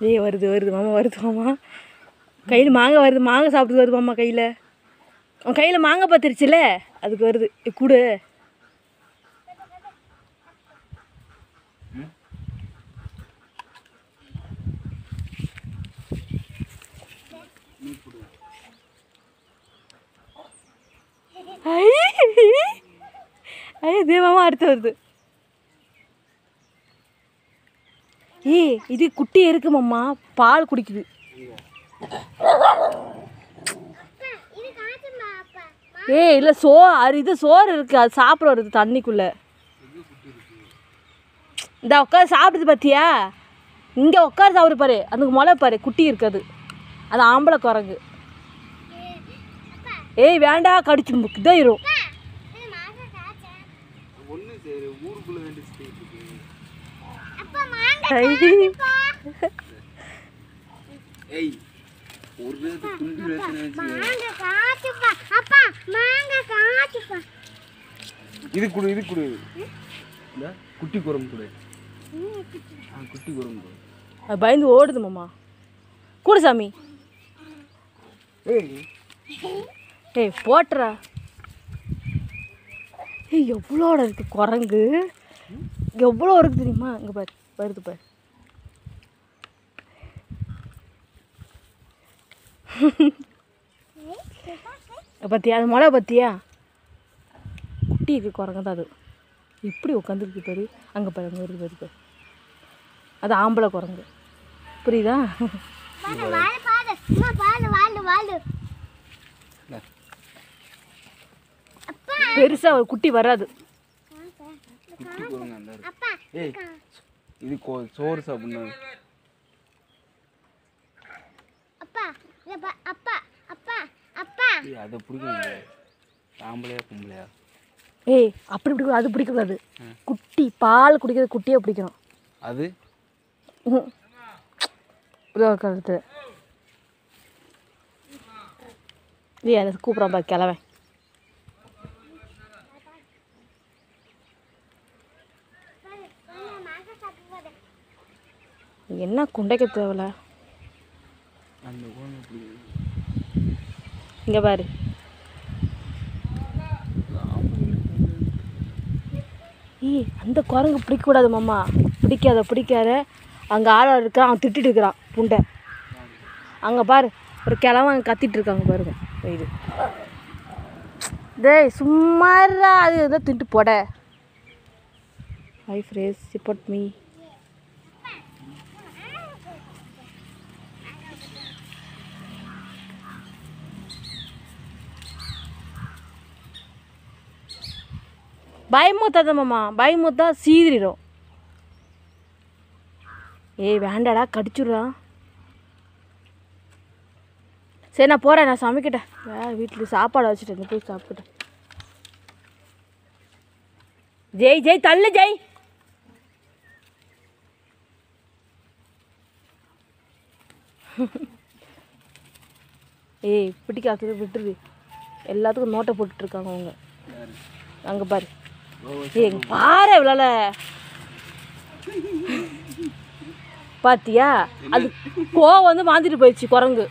ஏய் வருது வருது மாமா வருது மாமா கையில் மாங்காய் வருது மாங்காய் சாப்பிட்டு வருது மாமா கையில் உன் கையில் மாங்காய் பத்திருச்சுல அதுக்கு வருது ஏய், கொடு ஐ ஐயோ இதே மாமா அடுத்து வருது ஏய் இது குட்டி இருக்கு மாமா பால் குடிக்குது இது காட்டுமா அப்பா ஏய் இல்லை சோ அது இது சோறு இருக்கு அது சாப்பிட வருது தண்ணிக்குள்ள இந்த உட்காந்து சாப்பிடுது பார்த்தியா இங்கே உட்காரு சாப்பிடு பாரு அதுக்கு முளை பாரு குட்டி இருக்குது அது ஆம்பளை குரங்கு ஏய் வேண்டாம் கடிச்சு இதாயிரும் அப்பா இது மாங்காய் காய்ச்சா ஒன்று சரி ஊருக்குள்ளே வேண்டி சுத்திட்டு இருக்கு அப்பா மாங்காய் ஏய் ஒரு நேரத்துக்கு துண்டு பிரச்சனை வச்சு மாங்காய் காய்ச்சுப்பா அப்பா மாங்காய் காய்ச்சுப்பா இது கொடு இது கொடு இந்த குட்டி குரம்பு கொடு ஆ குட்டி குரம்பு கொடு அது பயந்து ஓடுது மாமா கூடு சாமி ஏய் ஏய் போட்டுறா ஏய் எவ்வளோட இருக்கு குரங்கு எவ்வளோ இருக்கு தெரியுமா இங்கே பாரு வருது பாரு பத்தியா அது மொளை பத்தியா குட்டி இருக்கு குரங்கு தான் அது எப்படி உட்காந்துருக்கு பாரு அங்கே பாரு அங்கே வருது வருது பாரு அது ஆம்பளை குரங்கு புரியுதா பாரு வாழு பாரு அம்மா பாரு வாழு வாழு இந்தா. அப்பா பெருசாக ஒரு குட்டி வராது குட்டி குரங்கு அந்த இருக்கு. அப்பா ஏய் இது கோ சோறு சாப்பிடணும் அப்பா இத பா அப்பா அப்பா அப்பா ஏய் அதை பிடிக்கணும் ஆம்பளையா பொம்பளையா ஏய் அப்படி பிடிக்கும் அது பிடிக்கக்கூடாது குட்டி பால் குடிக்கிறது குட்டியை பிடிக்கணும் அது ம். இதோ கருத்து ஏய் அதை கூப்பிட்றான் பா கிளவன் பாரு பாரு மாங்காய் சாப்பிட்டு போடு என்ன குண்டைக்க தேவையில்ல அந்த குரங்கு பிடிக்கணும் இங்கே பாரு ஏய் அந்த குரங்கு பிடிக்கக்கூடாது மாமா பிடிக்காத பிடிக்காத அங்கே ஆள இருக்கான் அவன் திட்டிட்டு இருக்கிறான் புண்டை அங்கே பாரு ஒரு கிழவன் கத்திட்டு இருக்காங்க பாருங்க இது டேய் சும்மாரா அது எதோ தின்ட்டு போட ஹை ஃப்ரேஸ் சப்போர்ட் மீ பயமுத்தாத மாமா பயமுத்தா சீதிரிடும் ஏய் வேண்டாடா கடிச்சுடுறா சரி நான் போகிறேன் நான் சமைக்கிட்டேன் வே வீட்டில் சாப்பாடு வச்சுட்டேன் நீ போய் சாப்பிட்டுட்டேன் ஜெய் ஜெய் தள்ளு ஜெய் ஏய் பிடிக்காத விட்டுரு எல்லாத்துக்கும் நோட்டை போட்டுட்ருக்காங்க அவங்க அங்கே பாரு ஏய் இங்க பாரு இவ்வளோ பாத்தியா அது கோவம் வந்து மாந்திட்டு போயிடுச்சு குரங்கு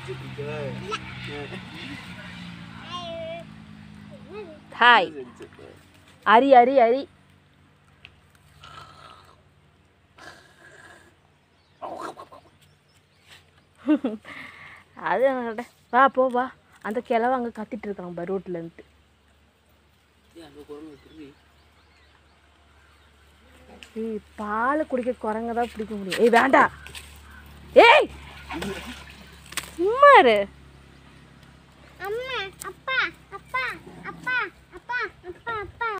ஹாய் அரி அரி அரி அது என்ன வா போ வா அந்த கிழவ அங்கே கத்திட்டு இருக்காங்க பா ரோட்டில் இருந்துட்டு ஏய் பால் குடிக்க குரங்க தான் பிடிக்க முடியும் ஏய் வேண்டாம் ஏய் சும்மா இரு அம்மா அப்பா அப்பா அப்பா அப்பா அப்பா அப்பா